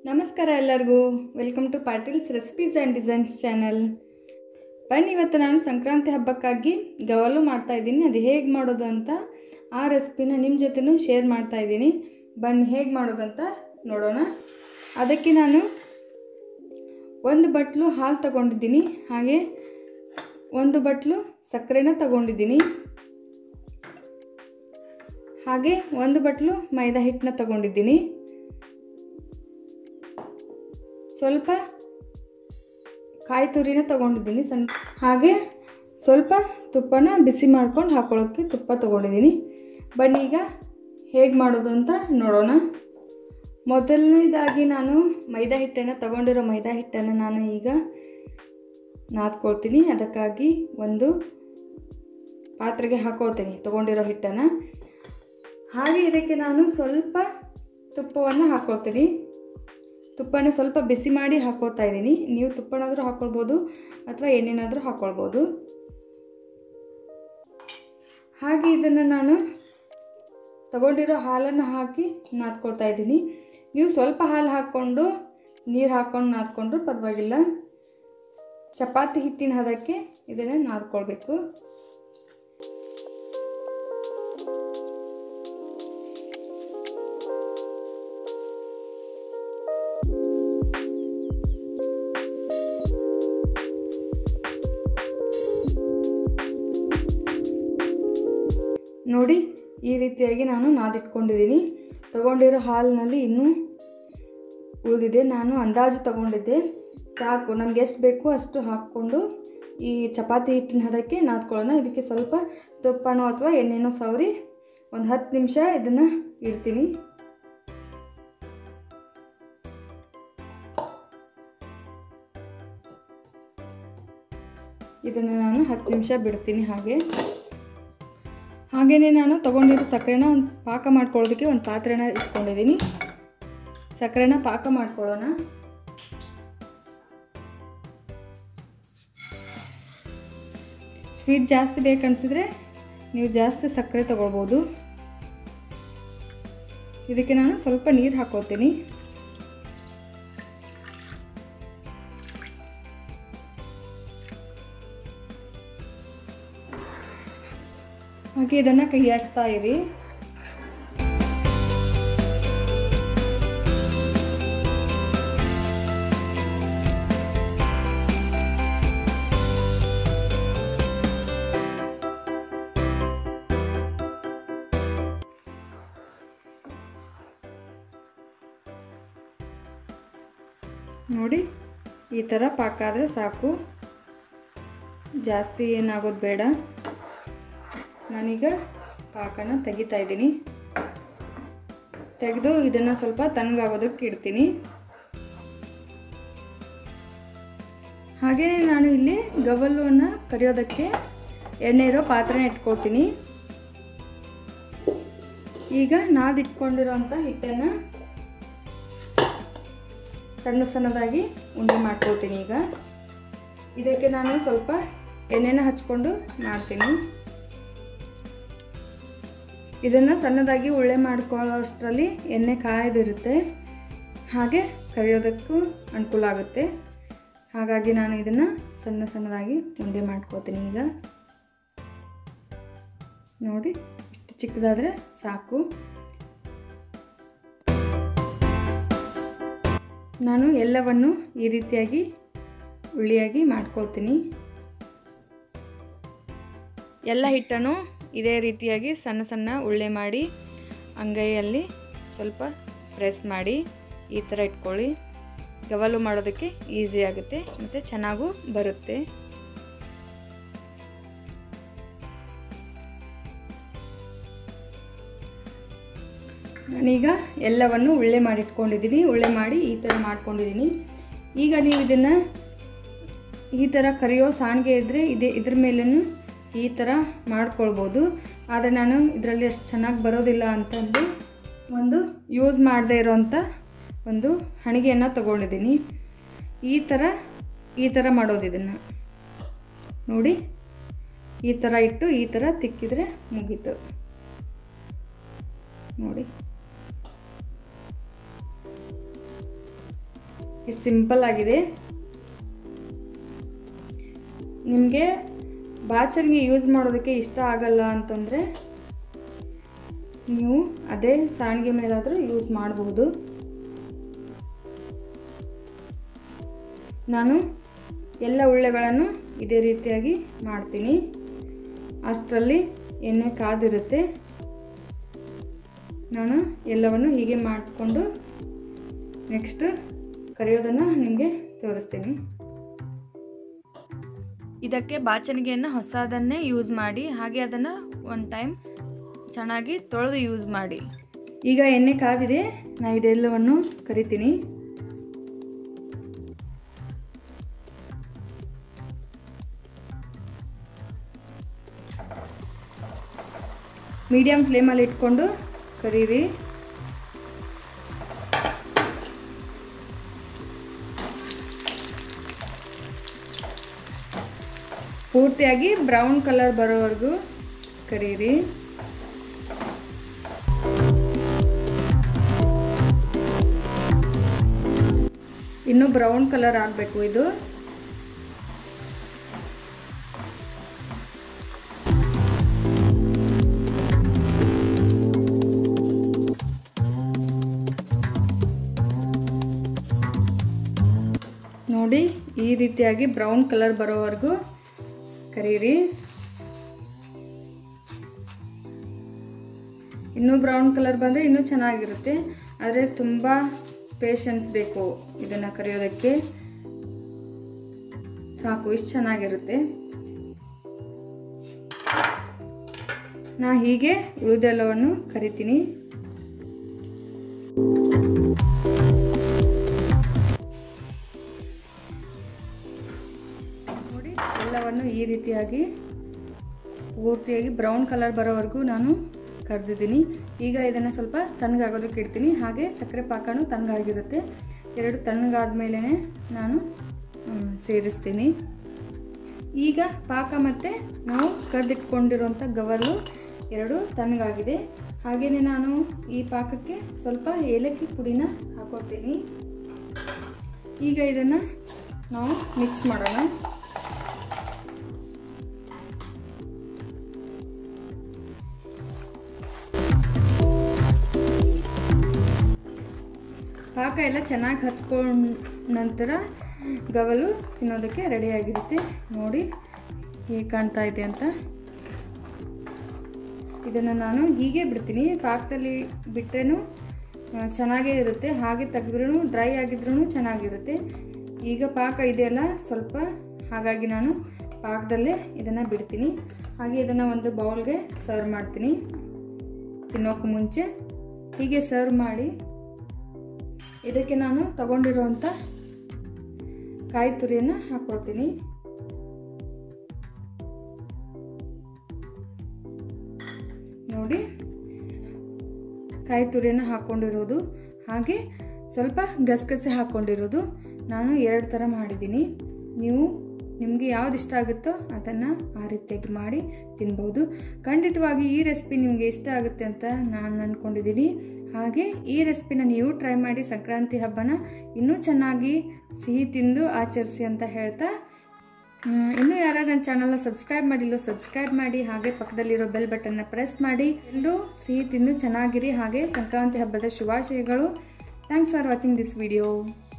ನಮಸ್ಕಾರ ಎಲ್ಲರಿಗೂ welcome to Patil's recipes and designs channel ಬನ್ನಿ ಇವತ್ತು ನಾನು ಸಂಕ್ರಾಂತಿ ಹಬ್ಬಕ್ಕಾಗಿ ಗವಲು ಮಾಡ್ತಾ ಇದ್ದೀನಿ ಅದು ಹೇಗೆ ಮಾಡೋದು ಅಂತ ಆ ರೆಸಿಪಿನ ನಿಮ್ಮ ಜೊತೆನೂ ಶೇರ್ ಮಾಡ್ತಾ ಇದ್ದೀನಿ ಬನ್ನಿ ಹೇಗೆ ಮಾಡೋದು ಅಂತ ನೋಡೋಣ ಅದಕ್ಕೆ ನಾನು ಒಂದು ಬಟ್ಲು ಹಾಲು ತಗೊಂಡಿದ್ದೀನಿ ಹಾಗೆ ಒಂದು ಬಟ್ಲು ಸಕ್ಕರೆನ ತಗೊಂಡಿದ್ದೀನಿ ಹಾಗೆ ಒಂದು ಬಟ್ಲು ಮೈದಾ ಹಿಟ್ಟನ್ನ ತಗೊಂಡಿದ್ದೀನಿ ಸ್ವಲ್ಪ ಕಾಯಿ ತುರಿನ ತೊಗೊಂಡಿದ್ದೀನಿ ಸಣ್ಣ ಹಾಗೆ ಸ್ವಲ್ಪ ತುಪ್ಪನ ಬಿಸಿ ಮಾಡ್ಕೊಂಡು ಹಾಕೊಳ್ಳೋಕ್ಕೆ ತುಪ್ಪ ತೊಗೊಂಡಿದ್ದೀನಿ ಬನ್ನಿ ಈಗ ಹೇಗೆ ಮಾಡೋದು ಅಂತ ನೋಡೋಣ ಮೊದಲನೇದಾಗಿ ನಾನು ಮೈದಾ ಹಿಟ್ಟನ್ನು ತೊಗೊಂಡಿರೋ ಮೈದಾ ಹಿಟ್ಟನ್ನು ನಾನು ಈಗ ನಾದ್ಕೊಳ್ತೀನಿ ಅದಕ್ಕಾಗಿ ಒಂದು ಪಾತ್ರೆಗೆ ಹಾಕೊಳ್ತೀನಿ ತೊಗೊಂಡಿರೋ ಹಿಟ್ಟನ್ನು ಹಾಗೆ ಇದಕ್ಕೆ ನಾನು ಸ್ವಲ್ಪ ತುಪ್ಪವನ್ನು ಹಾಕ್ಕೊಳ್ತೀನಿ ತುಪ್ಪನ ಸ್ವಲ್ಪ ಬಿಸಿ ಮಾಡಿ ಹಾಕ್ಕೊಳ್ತಾ ಇದ್ದೀನಿ ನೀವು ತುಪ್ಪನಾದರೂ ಹಾಕ್ಕೊಳ್ಬೋದು ಅಥವಾ ಎಣ್ಣೆನಾದರೂ ಹಾಕ್ಕೊಳ್ಬೋದು ಹಾಗೆ ಇದನ್ನು ನಾನು ತಗೊಂಡಿರೋ ಹಾಲನ್ನು ಹಾಕಿ ನಾದ್ಕೊಳ್ತಾ ಇದ್ದೀನಿ ನೀವು ಸ್ವಲ್ಪ ಹಾಲು ಹಾಕ್ಕೊಂಡು ನೀರು ಹಾಕ್ಕೊಂಡು ನಾದ್ಕೊಂಡ್ರೂ ಪರವಾಗಿಲ್ಲ ಚಪಾತಿ ಹಿಟ್ಟಿನ ಹದಕ್ಕೆ ಇದನ್ನು ನಾದ್ಕೊಳ್ಬೇಕು ನೋಡಿ ಈ ರೀತಿಯಾಗಿ ನಾನು ನಾದಿಟ್ಕೊಂಡಿದ್ದೀನಿ ತಗೊಂಡಿರೋ ಹಾಲಿನಲ್ಲಿ ಇನ್ನೂ ಉಳಿದಿದೆ ನಾನು ಅಂದಾಜು ತಗೊಂಡಿದ್ದೆ ಸಾಕು ನಮ್ಗೆ ಎಷ್ಟು ಬೇಕು ಅಷ್ಟು ಹಾಕ್ಕೊಂಡು ಈ ಚಪಾತಿ ಹಿಟ್ಟಿನ ಹದಕ್ಕೆ ನಾದ್ಕೊಳ್ಳೋಣ ಇದಕ್ಕೆ ಸ್ವಲ್ಪ ತುಪ್ಪನೋ ಅಥವಾ ಎಣ್ಣೆನೋ ಸವರಿ ಒಂದು ಹತ್ತು ನಿಮಿಷ ಇದನ್ನು ಇಡ್ತೀನಿ ಇದನ್ನು ನಾನು ಹತ್ತು ನಿಮಿಷ ಬಿಡ್ತೀನಿ ಹಾಗೆ ಹಾಗೆಯೇ ನಾನು ತೊಗೊಂಡಿರೋ ಸಕ್ಕರೆನ ಒಂದು ಪಾಕ ಮಾಡ್ಕೊಳ್ಳೋದಕ್ಕೆ ಒಂದು ಪಾತ್ರೆನ ಇಟ್ಕೊಂಡಿದ್ದೀನಿ ಸಕ್ಕರೆನ ಪಾಕ ಮಾಡ್ಕೊಳ್ಳೋಣ ಸ್ವೀಟ್ ಜಾಸ್ತಿ ಬೇಕನ್ಸಿದ್ರೆ ನೀವು ಜಾಸ್ತಿ ಸಕ್ಕರೆ ತೊಗೊಳ್ಬೋದು ಇದಕ್ಕೆ ನಾನು ಸ್ವಲ್ಪ ನೀರು ಹಾಕ್ಕೊಳ್ತೀನಿ ಹಾಗೆ ಇದನ್ನು ಕೈಯಾಡಿಸ್ತಾ ಇರಿ ನೋಡಿ ಈ ಥರ ಪಾಕ ಆದರೆ ಸಾಕು ಜಾಸ್ತಿ ಏನಾಗೋದು ಬೇಡ ನಾನೀಗ ಪಾಕನ ತೆಗಿತಾ ಇದ್ದೀನಿ ತೆಗೆದು ಇದನ್ನು ಸ್ವಲ್ಪ ತಣ್ಣಗಾಗೋದಕ್ಕೆ ಇಡ್ತೀನಿ ಹಾಗೆಯೇ ನಾನು ಇಲ್ಲಿ ಗವಲನ್ನು ಕರಿಯೋದಕ್ಕೆ ಎಣ್ಣೆ ಇರೋ ಪಾತ್ರೆನ ಇಟ್ಕೊಳ್ತೀನಿ ಈಗ ನಾದಿಟ್ಕೊಂಡಿರೋಂಥ ಹಿಟ್ಟನ್ನು ಸಣ್ಣ ಸಣ್ಣದಾಗಿ ಉಂಡೆ ಮಾಡ್ಕೊಳ್ತೀನಿ ಈಗ ಇದಕ್ಕೆ ನಾನು ಸ್ವಲ್ಪ ಎಣ್ಣೆನ ಹಚ್ಕೊಂಡು ಮಾಡ್ತೀನಿ ಇದನ್ನು ಸಣ್ಣದಾಗಿ ಉಳ್ಳೆ ಮಾಡ್ಕೊಳ್ಳೋ ಅಷ್ಟರಲ್ಲಿ ಎಣ್ಣೆ ಕಾಯ್ದಿರುತ್ತೆ ಹಾಗೆ ಕರಿಯೋದಕ್ಕೂ ಅನುಕೂಲ ಆಗುತ್ತೆ ಹಾಗಾಗಿ ನಾನು ಇದನ್ನು ಸಣ್ಣ ಸಣ್ಣದಾಗಿ ಉಂಡೆ ಮಾಡ್ಕೋತೀನಿ ಈಗ ನೋಡಿ ಇಷ್ಟು ಚಿಕ್ಕದಾದರೆ ಸಾಕು ನಾನು ಎಲ್ಲವನ್ನು ಈ ರೀತಿಯಾಗಿ ಉಳ್ಳಿಯಾಗಿ ಮಾಡ್ಕೊಳ್ತೀನಿ ಎಲ್ಲ ಹಿಟ್ಟನ್ನು ಇದೇ ರೀತಿಯಾಗಿ ಸಣ್ಣ ಸಣ್ಣ ಉಳ್ಳೆ ಮಾಡಿ ಅಂಗೈಯಲ್ಲಿ ಸ್ವಲ್ಪ ಪ್ರೆಸ್ ಮಾಡಿ ಈ ಥರ ಇಟ್ಕೊಳ್ಳಿ ಗವಲು ಮಾಡೋದಕ್ಕೆ ಈಸಿ ಆಗುತ್ತೆ ಮತ್ತು ಚೆನ್ನಾಗೂ ಬರುತ್ತೆ ನಾನೀಗ ಎಲ್ಲವನ್ನು ಉಳ್ಳೆ ಮಾಡಿಟ್ಕೊಂಡಿದ್ದೀನಿ ಉಳ್ಳೆ ಮಾಡಿ ಈ ಥರ ಮಾಡ್ಕೊಂಡಿದ್ದೀನಿ ಈಗ ನೀವು ಇದನ್ನು ಈ ಥರ ಕರಿಯೋ ಸಾಣಿಗೆ ಇದ್ದರೆ ಇದೇ ಇದ್ರ ಮೇಲೂ ಈ ಥರ ಮಾಡ್ಕೊಳ್ಬೋದು ಆದರೆ ನಾನು ಇದರಲ್ಲಿ ಅಷ್ಟು ಚೆನ್ನಾಗಿ ಬರೋದಿಲ್ಲ ಅಂತಂದು ಒಂದು ಯೂಸ್ ಮಾಡದೇ ಇರೋವಂಥ ಒಂದು ಹಣಿಗೆಯನ್ನು ತಗೊಂಡಿದ್ದೀನಿ ಈ ಥರ ಈ ಥರ ಮಾಡೋದು ಇದನ್ನು ನೋಡಿ ಈ ಥರ ಇಟ್ಟು ಈ ಥರ ತಿಕ್ಕಿದರೆ ಮುಗೀತು ನೋಡಿ ಇಷ್ಟು ಸಿಂಪಲ್ ಆಗಿದೆ ನಿಮಗೆ ಬಾಚಣಿಗೆ ಯೂಸ್ ಮಾಡೋದಕ್ಕೆ ಇಷ್ಟ ಆಗಲ್ಲ ಅಂತಂದರೆ ನೀವು ಅದೇ ಸಾಣಿಗೆ ಮೇಲಾದರೂ ಯೂಸ್ ಮಾಡಬಹುದು ನಾನು ಎಲ್ಲ ಉಳ್ಳೆಗಳನ್ನು ಇದೇ ರೀತಿಯಾಗಿ ಮಾಡ್ತೀನಿ ಅಷ್ಟರಲ್ಲಿ ಎಣ್ಣೆ ಕಾದಿರುತ್ತೆ ನಾನು ಎಲ್ಲವನ್ನು ಹೀಗೆ ಮಾಡಿಕೊಂಡು ನೆಕ್ಸ್ಟ್ ಕರಿಯೋದನ್ನು ನಿಮಗೆ ತೋರಿಸ್ತೀನಿ ಇದಕ್ಕೆ ಬಾಚಣಿಗೆಯನ್ನು ಹೊಸದನ್ನೇ ಯೂಸ್ ಮಾಡಿ ಹಾಗೆ ಅದನ್ನು ಒನ್ ಟೈಮ್ ಚೆನ್ನಾಗಿ ತೊಳೆದು ಯೂಸ್ ಮಾಡಿ ಈಗ ಎಣ್ಣೆ ಕಾದಿದೆ ನಾನು ಇದೆಲ್ಲವನ್ನು ಕರಿತೀನಿ ಮೀಡಿಯಮ್ ಫ್ಲೇಮಲ್ಲಿ ಇಟ್ಕೊಂಡು ಕರೀರಿ ಪೂರ್ತಿಯಾಗಿ ಬ್ರೌನ್ ಕಲರ್ ಬರೋವರೆಗೂ ಕರೀರಿ ಇನ್ನು ಬ್ರೌನ್ ಕಲರ್ ಆಗಬೇಕು ಇದು ನೋಡಿ ಈ ರೀತಿಯಾಗಿ ಬ್ರೌನ್ ಕಲರ್ ಬರೋವರೆಗೂ ಕರೀರಿ ಇನ್ನೂ ಬ್ರೌನ್ ಕಲರ್ ಬಂದರೆ ಇನ್ನೂ ಚೆನ್ನಾಗಿರುತ್ತೆ ಆದರೆ ತುಂಬ ಪೇಷನ್ಸ್ ಬೇಕು ಇದನ್ನು ಕರಿಯೋದಕ್ಕೆ ಸಾಕು ಇಷ್ಟು ಚೆನ್ನಾಗಿರುತ್ತೆ ನಾ ಹೀಗೆ ಉಳಿದೆಲ್ಲವನ್ನು ಕರಿತೀನಿ ನೋಡಿ ಎಲ್ಲವನ್ನು ಈ ರೀತಿಯಾಗಿ ಪೂರ್ತಿಯಾಗಿ ಬ್ರೌನ್ ಕಲರ್ ಬರೋವರೆಗೂ ನಾನು ಕರೆದಿದ್ದೀನಿ ಈಗ ಇದನ್ನು ಸ್ವಲ್ಪ ತಣ್ಣಗಾಗೋದಕ್ಕೆ ಇಡ್ತೀನಿ ಹಾಗೆ ಸಕ್ಕರೆ ಪಾಕನೂ ತಣ್ಣಗಾಗಿರುತ್ತೆ ಎರಡು ತಣ್ಣಗಾದ ಮೇಲೇ ನಾನು ಸೇರಿಸ್ತೀನಿ ಈಗ ಪಾಕ ಮತ್ತು ನಾವು ಕರೆದಿಟ್ಕೊಂಡಿರುವಂಥ ಗವಲು ಎರಡು ತಣ್ಣಗಾಗಿದೆ ಹಾಗೆಯೇ ನಾನು ಈ ಪಾಕಕ್ಕೆ ಸ್ವಲ್ಪ ಏಲಕ್ಕಿ ಪುಡಿನ ಹಾಕೊಳ್ತೀನಿ ಈಗ ಇದನ್ನು ನಾವು ಮಿಕ್ಸ್ ಮಾಡೋಣ ಪಾಕ ಎಲ್ಲ ಚೆನ್ನಾಗಿ ಹತ್ಕೊಂಡ ನಂತರ ಗವಲು ತಿನ್ನೋದಕ್ಕೆ ರೆಡಿಯಾಗಿರುತ್ತೆ ನೋಡಿ ಹೇಗೆ ಕಾಣ್ತಾ ಇದೆ ಅಂತ ಇದನ್ನು ನಾನು ಹೀಗೆ ಬಿಡ್ತೀನಿ ಪಾಕದಲ್ಲಿ ಬಿಟ್ಟರೇನು ಚೆನ್ನಾಗೇ ಇರುತ್ತೆ ಹಾಗೆ ತೆಗೆದ್ರೂ ಡ್ರೈ ಆಗಿದ್ರೂ ಚೆನ್ನಾಗಿರುತ್ತೆ ಈಗ ಪಾಕ ಇದೆಯಲ್ಲ ಸ್ವಲ್ಪ ಹಾಗಾಗಿ ನಾನು ಪಾಕದಲ್ಲೇ ಇದನ್ನು ಬಿಡ್ತೀನಿ ಹಾಗೆ ಇದನ್ನು ಒಂದು ಬೌಲ್ಗೆ ಸರ್ವ್ ಮಾಡ್ತೀನಿ ತಿನ್ನೋಕೆ ಮುಂಚೆ ಹೀಗೆ ಸರ್ವ್ ಮಾಡಿ ಇದಕ್ಕೆ ನಾನು ತಗೊಂಡಿರುವಂಥ ಕಾಯಿ ತುರಿಯನ್ನು ಹಾಕೊಳ್ತೀನಿ ನೋಡಿ ಕಾಯಿ ತುರಿಯನ್ನು ಹಾಕ್ಕೊಂಡಿರೋದು ಹಾಗೆ ಸ್ವಲ್ಪ ಗಸಗಸೆ ಹಾಕ್ಕೊಂಡಿರೋದು ನಾನು ಎರಡು ಥರ ಮಾಡಿದ್ದೀನಿ ನೀವು ನಿಮಗೆ ಯಾವ್ದು ಇಷ್ಟ ಆಗುತ್ತೋ ಅದನ್ನು ಆ ರೀತಿಯಾಗಿ ಮಾಡಿ ತಿನ್ಬೋದು ಖಂಡಿತವಾಗಿ ಈ ರೆಸಿಪಿ ನಿಮಗೆ ಇಷ್ಟ ಆಗುತ್ತೆ ಅಂತ ನಾನು ಅಂದ್ಕೊಂಡಿದ್ದೀನಿ ಹಾಗೆ ಈ ರೆಸಿಪಿನ ನೀವು ಟ್ರೈ ಮಾಡಿ ಸಂಕ್ರಾಂತಿ ಹಬ್ಬನ ಇನ್ನೂ ಚೆನ್ನಾಗಿ ಸಿಹಿ ತಿಂದು ಆಚರಿಸಿ ಅಂತ ಹೇಳ್ತಾ ಇನ್ನೂ ಯಾರು ನನ್ನ ಚಾನಲ್ನ ಸಬ್ಸ್ಕ್ರೈಬ್ ಮಾಡಿಲ್ಲೋ ಸಬ್ಸ್ಕ್ರೈಬ್ ಮಾಡಿ ಹಾಗೆ ಪಕ್ಕದಲ್ಲಿರೋ ಬೆಲ್ ಬಟನ್ನ ಪ್ರೆಸ್ ಮಾಡಿ ಎಲ್ಲರೂ ಸಿಹಿ ತಿಂದು ಚೆನ್ನಾಗಿರಿ ಹಾಗೆ ಸಂಕ್ರಾಂತಿ ಹಬ್ಬದ ಶುಭಾಶಯಗಳು thanks for watching this video